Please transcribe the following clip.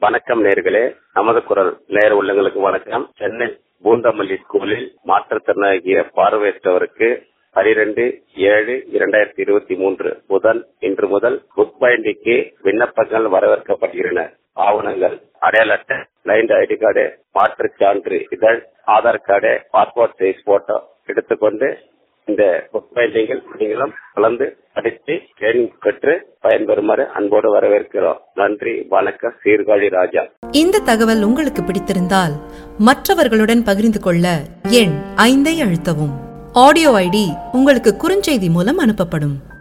வணக்கம் நேர்களே நமது குரல் நேர் உள்ளங்களுக்கு வணக்கம் சென்னை பூந்தமல்லி ஸ்கூலில் மாற்றுத்திறனாகிய பார்வையற்றவருக்கு பனிரெண்டு ஏழு இரண்டாயிரத்தி இருபத்தி மூன்று புதன் இன்று முதல் புக் பைண்டிங்க்கு விண்ணப்பங்கள் வரவேற்கப்படுகின்றன ஆவணங்கள் அடையாள அட்டை பிளைண்ட் ஐடி கார்டு மாற்றுச் சான்று இதழ் Aadhaar card passport size photo எடுத்துக்கொண்டு இந்த புக் பைண்டிங்கில் நீங்களும் கலந்து படித்து ட்ரைனிங் பெற்று பயன்பெறுமாறு அன்போடு வரவேற்கிறோம் நன்றி வணக்கம் சீர்காழி ராஜா இந்த தகவல் உங்களுக்கு பிடித்திருந்தால் மற்றவர்களுடன் பகிர்ந்து கொள்ள எண் ஐந்தை அழுத்தவும் ஆடியோ ஐடி உங்களுக்கு குறுஞ்செய்தி மூலம் அனுப்பப்படும்